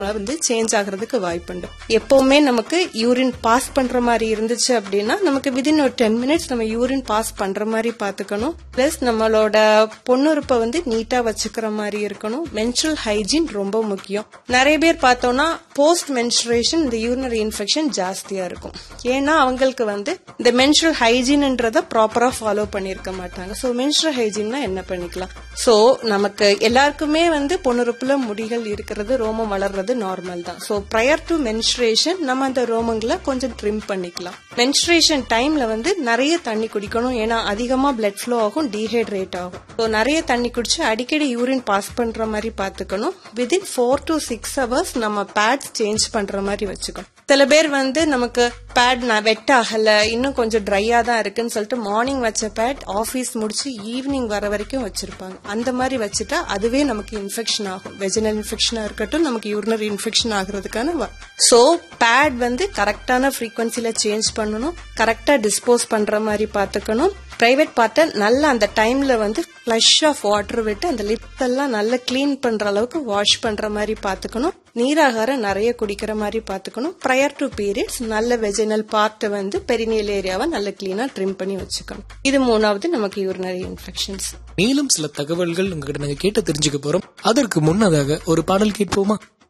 வந்து சேஞ்ச் ஆகிறதுக்கு வாய்ப்புண்டு எப்பவுமே நமக்கு யூரின் பாஸ் பண்ற மாதிரி இருந்துச்சு அப்படின்னா நமக்கு விதின் ஒரு டென் மினிட்ஸ் நம்ம யூரின் பாஸ் பண்ற மாதிரி பாத்துக்கணும் பிளஸ் நம்மளோட பொண்ணுறுப்பை வந்து நீட்டா வச்சுக்கிற மாதிரி இருக்கணும் மென்சுரல் ஹைஜீன் ரொம்ப முக்கியம் நிறைய பேர் பார்த்தோம்னா போஸ்ட் மென்சுரேஷன் இந்த யூரினரி இன்ஃபெக்ஷன் ஜாஸ்தியா இருக்கும் ஏன்னா அவங்களுக்கு வந்து இந்த மென்சுரல் ஹைஜீன்ன்றத ப்ராப்பரா ஃபாலோ பண்ணிருக்க மாட்டாங்க ஸோ மென்சுரல் ஹைஜீன்னா என்ன பண்ணிக்கலாம் ஸோ நமக்கு எல்லாருக்குமே வந்து பொண்ணுறுப்புல முடிகள் இருக்கிறது ரோமம் வளர்றது நார்மல் தான் ஸோ ப்ரையர் டு மென்ஸ்ட்ரேஷன் நம்ம அந்த ரோமங்களை கொஞ்சம் ட்ரிம் பண்ணிக்கலாம் மென்ஸ்ட்ரேஷன் டைம்ல வந்து நிறைய தண்ணி குடிக்கணும் ஏன்னா அதிகமா பிளட் ஃப்ளோ ஆகும் டீஹைட்ரேட் ஆகும் ஸோ நிறைய தண்ணி குடிச்சு அடிக்கடி யூரின் பாஸ் பண்ற மாதிரி பாத்துக்கணும் within four to six hours நம்ம பேட்ஸ் சேஞ்ச் பண்ற மாதிரி வச்சுக்கணும் சில பேர் வந்து நமக்கு பேட் வெட் ஆகல இன்னும் கொஞ்சம் ட்ரையா தான் இருக்குன்னு சொல்லிட்டு மார்னிங் வச்ச பேட் ஆபீஸ் முடிச்சு ஈவினிங் வர வரைக்கும் வச்சிருப்பாங்க அந்த மாதிரி வச்சுட்டா அதுவே நமக்கு இன்ஃபெக்ஷன் ஆகும் வெஜினல் இன்ஃபெக்ஷனா இருக்கட்டும் நமக்கு யூரினரி இன்ஃபெக்ஷன் ஆகுறதுக்கான சோ பேட் வந்து கரெக்டான ஃப்ரீக்வன்சில சேஞ்ச் பண்ணணும் கரெக்டா டிஸ்போஸ் பண்ற மாதிரி பாத்துக்கணும் பிரைவேட் பார்ட்டை நல்லா அந்த டைம்ல வந்து ஃபிளஷ் ஆஃப் வாட்டர் விட்டு அந்த லிப்ஸ் எல்லாம் நல்லா கிளீன் பண்ற அளவுக்கு வாஷ் பண்ற மாதிரி பாத்துக்கணும் நீராகாரம் நிறைய குடிக்கிற மாதிரி பாத்துக்கணும் ப்ரையர் டு பீரியட்ஸ் நல்ல வெஜினல் பார்ட்டை வந்து பெரினியல் ஏரியாவை நல்ல கிளீனா ட்ரிம் பண்ணி வச்சுக்கணும் இது மூணாவது நமக்கு யூரினரி இன்ஃபெக்ஷன்ஸ் மேலும் சில தகவல்கள் உங்ககிட்ட நாங்க கேட்டு தெரிஞ்சுக்க போறோம் அதற்கு முன்னதாக ஒரு பாடல் கேட்போமா